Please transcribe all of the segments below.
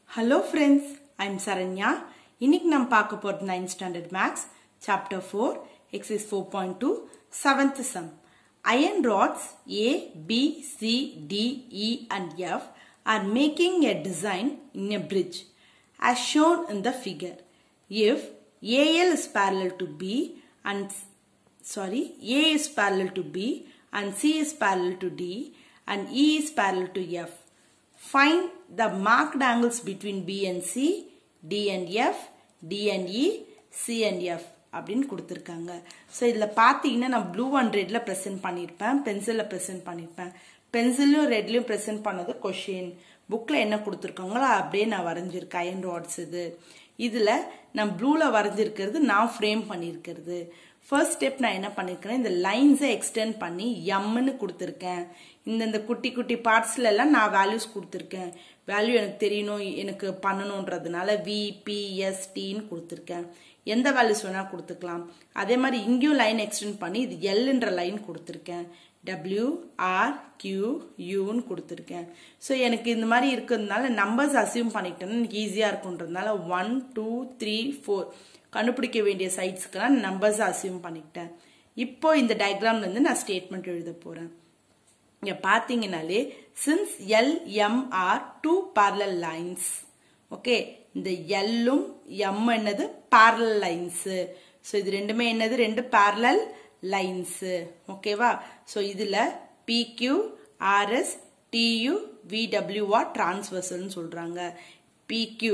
Hello friends I'm Saranya இன்னைக்கு நம்ம பார்க்க போகிறது ninth standard maths chapter four exercise four point two seventh sum iron rods A B C D E and F are making a design in a bridge as shown in the figure. If AL is parallel to B and sorry A is parallel to B and C is parallel to D and E is parallel to F. Find the marked angles between B and C, D and F, D and E, C and F அப்படின்னு கொடுத்துருக்காங்க so இதில் பார்த்தீங்கன்னா நான் blue and ரெட்டில் present பண்ணியிருப்பேன் பென்சிலில் present பண்ணியிருப்பேன் பென்சிலும் ரெட்லையும் present பண்ணது கொஷின் புக்கில் என்ன கொடுத்துருக்காங்களோ அப்படியே நான் வரைஞ்சிருக்கேன் அயன் ராட்ஸ் இது இதில் நான் ப்ளூவில் வரைஞ்சிருக்கிறது நான் ஃப்ரேம் பண்ணியிருக்கிறது ஃபர்ஸ்ட் ஸ்டெப் நான் என்ன பண்ணியிருக்கேன் இந்த லைன்ஸை எக்ஸ்டெண்ட் பண்ணி எம்னு கொடுத்துருக்கேன் இந்த இந்த குட்டி குட்டி பார்ட்ஸ்ல எல்லாம் நான் வேல்யூஸ் கொடுத்துருக்கேன் வேல்யூ எனக்கு தெரியணும் எனக்கு பண்ணணுன்றதுனால வி பி எஸ் டின்னு கொடுத்துருக்கேன் எந்த வேல்யூஸ் வேணால் கொடுத்துக்கலாம் அதே மாதிரி இங்கேயும் லைன் எக்ஸ்டெண்ட் பண்ணி இது எல்ன்ற லைன் கொடுத்துருக்கேன் டபிள்யூ ஆர் கியூ யூன்னு கொடுத்துருக்கேன் ஸோ எனக்கு இந்த மாதிரி இருக்கிறதுனால நம்பர்ஸ் அசியூம் பண்ணிக்கிட்டேன்னா எனக்கு ஈஸியாக இருக்குன்றதுனால ஒன் டூ த்ரீ ஃபோர் கண்டுபிடிக்க வேண்டிய சைட்ஸ்க்கெல்லாம் நம்பர்ஸ் அசியூம் பண்ணிக்கிட்டேன் இப்போ இந்த டயக்ராம்லேருந்து நான் ஸ்டேட்மெண்ட் எழுத போகிறேன் இங்கே பார்த்தீங்கனாலே since L M are two parallel lines okay இந்த எல்லும் எம் என்னது parallel லைன்ஸு ஸோ இது ரெண்டுமே என்னது ரெண்டு parallel லைன்ஸு ஓகேவா ஸோ இதில் பிக்யூ ஆர்எஸ் டியூ விடபிள்யூஆ டிரான்ஸ்வர்சல்னு சொல்கிறாங்க பிக்யூ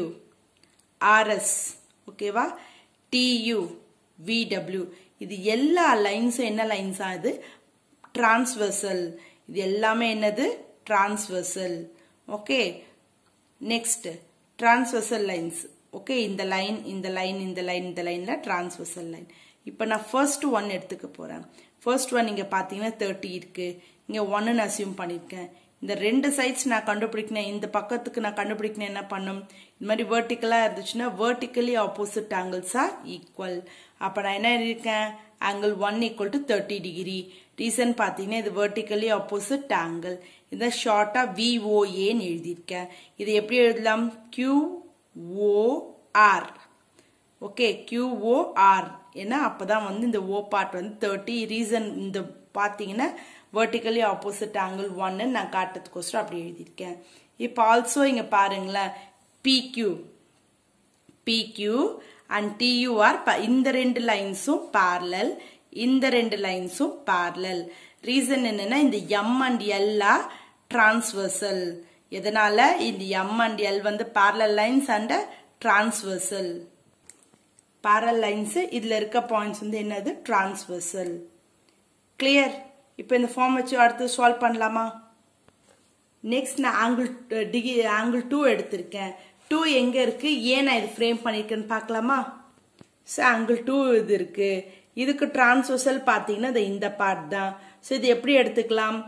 ஆர்எஸ் ஓகேவா டியூ விடபிள்யூ இது எல்லா லைன்ஸும் என்ன லைன்ஸா இது டிரான்ஸ்வர்சல் இது எல்லாமே என்னது transversal okay next transversal lines okay இந்த லைன் இந்த லைன் இந்த லைன் இந்த லைன்ல டிரான்ஸ்வர்சல் லைன் இப்போ நான் ஃபர்ஸ்ட் ஒன் எடுத்துக்க போறேன் ஃபர்ஸ்ட் ஒன் இங்க பாத்தீங்கன்னா தேர்ட்டி இருக்கு இங்க ஒன்னு அசியூம் பண்ணிருக்கேன் இந்த ரெண்டு சைட்ஸ் நான் கண்டுபிடிக்கணும் இந்த பக்கத்துக்கு நான் கண்டுபிடிக்கணும் என்ன பண்ணும் இந்த மாதிரி வேர்ட்டிக்கலா இருந்துச்சுன்னா வேர்ட்டிக்கலி ஆப்போசிட் ஆங்கிள்ஸா ஈக்குவல் அப்ப நான் என்ன இருக்கேன் angle one equal to thirty degree reason பார்த்தீங்கன்னா இது வேர்ட்டிக்கலி ஆப்போசிட் ஆங்கிள் இதை ஷார்ட்டா விஓஏன்னு எழுதியிருக்கேன் இது எப்படி எழுதலாம் கியூ ஓஆர் ஓகே கியூஓஆர் ஏன்னா அப்பதான் வந்து இந்த ஓ பார்ட் வந்து தேர்ட்டி ரீசன் இந்த பார்த்தீங்கன்னா வேர்ட்டிக்கலி ஆப்போசிட் ஆங்கிள் ஒன்னு நான் காட்டுறதுக்கோசரம் அப்படி எழுதியிருக்கேன் இப்போ ஆல்சோ இங்க பாருங்களேன் பிக்யூ பிக்யூ அண்ட் டியூஆர் இந்த ரெண்டு லைன்ஸும் parallel இந்த ரெண்டு லைன்ஸும் parallel ரீசன் என்னன்னா இந்த எம் அண்ட் எல்லா டிரான்ஸ்வர்சல் எதனால இந்த எம் அண்ட் எல் வந்து parallel lines and transversal parallel lines இதுல இருக்க பாயிண்ட்ஸ் வந்து என்னது டிரான்ஸ்வர்சல் கிளியர் இப்போ இந்த ஃபார்ம் வச்சு அடுத்து சால்வ் பண்ணலாமா நெக்ஸ்ட் நான் ஆங்கிள் டிகி ஆங்கிள் டூ எடுத்திருக்கேன் டூ எங்க இருக்கு ஏன் நான் இது ஃப்ரேம் பண்ணிருக்கேன்னு பார்க்கலாமா ஸோ ஆங்கிள் டூ இது இருக்கு இதுக்கு டிரான்ஸ்வர்சல் பார்த்தீங்கன்னா இது இந்த பார்ட் தான் ஸோ இது எப்படி எடுத்துக்கலாம்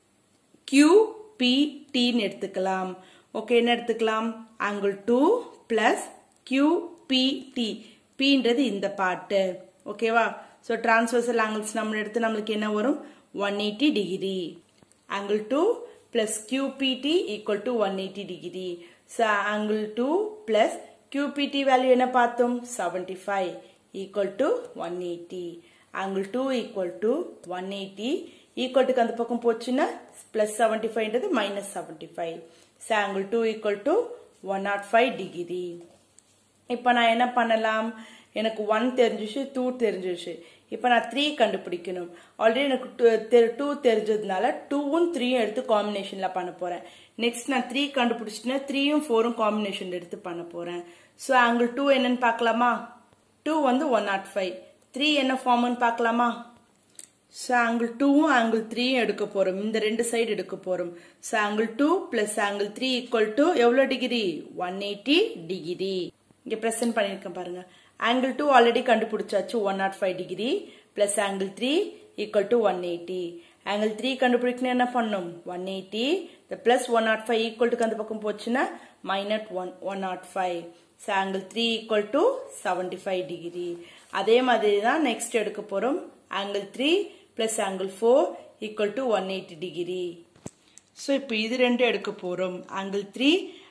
கியூ பி டின்னு எடுத்துக்கலாம் ஓகே என்ன எடுத்துக்கலாம் angle two plus Q P T பின்றது இந்த பார்ட்டு ஓகேவா ஸோ டிரான்ஸ்வர்சல் ஆங்கிள்ஸ் நம்ம எடுத்து நம்மளுக்கு என்ன வரும் one eighty degree angle two plus Q P T equal to one eighty degree so angle two plus Q P T value என்ன பார்த்தோம் seventy five equal to one eighty angle two equal to one eighty equal டுக்கு அந்த பக்கம் போச்சுன்னா plus seventy ஃபைவ்ன்றது minus seventy five so angle two equal to one nought five degree இப்போ நான் என்ன பண்ணலாம் எனக்கு ஒன் தெரிஞ்சிச்சு டூ தெரிஞ்சிச்சு இப்போ நான் த்ரீ கண்டுபிடிக்கணும் ஆல்ரெடி எனக்கு டூ தெரிஞ்சதுனால டூவும் த்ரீயும் எடுத்து காம்பினேஷனில் பண்ண போகிறேன் நெக்ஸ்ட் நான் த்ரீ கண்டுபிடிச்சிட்டேன்னா த்ரீயும் ஃபோரும் காம்பினேஷன் எடுத்து பண்ண போகிறேன் ஸோ ஆங்கிள் டூ என்னன்னு பார்க்கலாமா டூ வந்து ஒன் நாட் ஃபைவ் த்ரீ என்ன ஃபார்ம்னு பார்க்கலாமா ஸோ ஆங்கிள் டூவும் ஆங்கிள் த்ரீயும் எடுக்க போகிறோம் இந்த ரெண்டு சைடு எடுக்க போகிறோம் so angle two plus angle three equal to எவ்வளோ டிகிரி ஒன் எயிட்டி டிகிரி இங்கே ப்ரெசென்ட் பண்ணியிருக்கேன் பாருங்க ஆங்கிள் டூ ஆல்ரெடி கண்டுபிடிச்சாச்சு one nought five degree plus angle three equal to one eighty angle three கண்டுபிடிக்கணும் என்ன பண்ணும் ஒன் எயிட்டி இந்த plus one nought five equal டுக்கு அந்த பக்கம் போச்சுன்னா minus one one nought five so angle three equal to seventy five degree அதே மாதிரி தான் நெக்ஸ்ட் எடுக்க போகிறோம் angle three plus angle four equal to one eighty degree so இப்போ இது ரெண்டு எடுக்க போகிறோம் angle three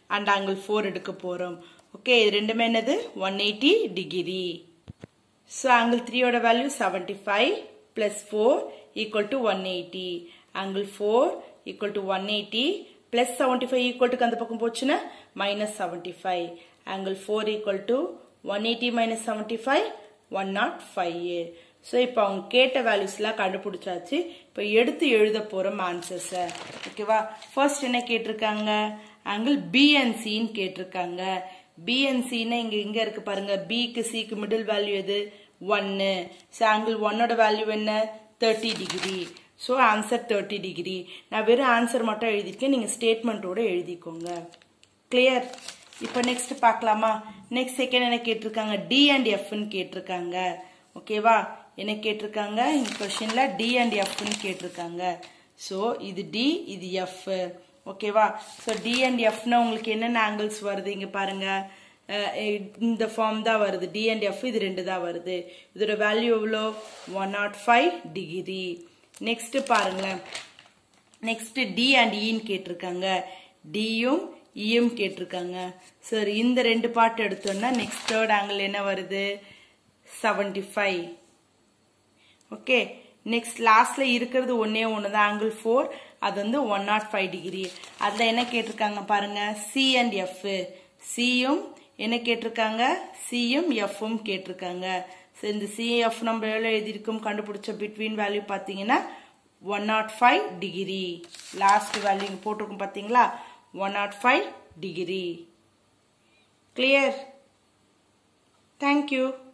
and angle four எடுக்க போகிறோம் ஓகே இது ரெண்டுமே என்னது one eighty degree so angle த்ரீயோட value seventy five plus four equal to one eighty angle four equal to one eighty plus seventy five equal to அந்த பக்கம் போச்சுன்னா minus seventy five angle four equal to one eighty minus seventy five one nought five so இப்போ அவங்க கேட்ட வேல்யூஸ்லாம் கண்டுபிடிச்சாச்சு இப்போ எடுத்து எழுத போகிறோம் ஆன்சர்ஸை ஓகேவா ஃபர்ஸ்ட் என்ன கேட்டிருக்காங்க ஆங்கிள் பிஎன்சின்னு கேட்டிருக்காங்க பிஎன்சின்னா இங்கே இங்கே இருக்கு பாருங்க பிக்கு சிக்கு மிடில் வேல்யூ எது ஒன்னு ஸோ ஆங்கிள் ஒன்னோட வேல்யூ என்ன thirty degree so answer thirty degree நான் வெறும் ஆன்சர் மட்டும் எழுதிருக்கேன் நீங்கள் ஸ்டேட்மெண்ட்டோட எழுதிக்கோங்க கிளியர் இப்போ நெக்ஸ்ட் பார்க்கலாமா நெக்ஸ்ட் செகண்ட் என்ன கேட்டிருக்காங்க டி அண்ட் எஃப்னு கேட்டிருக்காங்க ஓகேவா என்ன கேட்டிருக்காங்க இந்த கொஸ்டின்ல டி அண்ட் எஃப்னு கேட்டிருக்காங்க ஸோ இது டி இது எஃப் ஓகேவா ஸோ டி அண்ட் எஃப்னா உங்களுக்கு என்னென்ன ஆங்கிள்ஸ் வருது இங்கே பாருங்க இந்த ஃபார்ம் தான் வருது டி அண்ட் எஃப் இது ரெண்டு தான் வருது இதோட வேல்யூ எவ்வளோ one nought five degree next பாருங்களேன் நெக்ஸ்ட் டி அண்ட் இன்னு கேட்டிருக்காங்க டியும் இயும் கேட்டிருக்காங்க சரி இந்த ரெண்டு பார்ட் எடுத்தோம்னா நெக்ஸ்ட் தேர்ட் ஆங்கிள் என்ன வருது செவன்டி ஃபைவ் ஓகே நெக்ஸ்ட் லாஸ்ட்ல இருக்கிறது ஒன்னே ஒன்று தான் ஆங்கிள் ஃபோர் அது வந்து ஒன் நாட் ஃபைவ் டிகிரி அதில் என்ன கேட்டிருக்காங்க பாருங்க சி அண்ட் எஃப் சியும் என்ன கேட்டிருக்காங்க சியும் எஃப்பும் கேட்டிருக்காங்க ஸோ இந்த சிஎஃப் நம்ம எவ்வளோ எழுதியிருக்கோம் கண்டுபிடிச்ச பிட்வீன் வேல்யூ பார்த்தீங்கன்னா one nought five degree last value இங்கே போட்டிருக்கோம் பார்த்தீங்களா one nought five degree clear thank you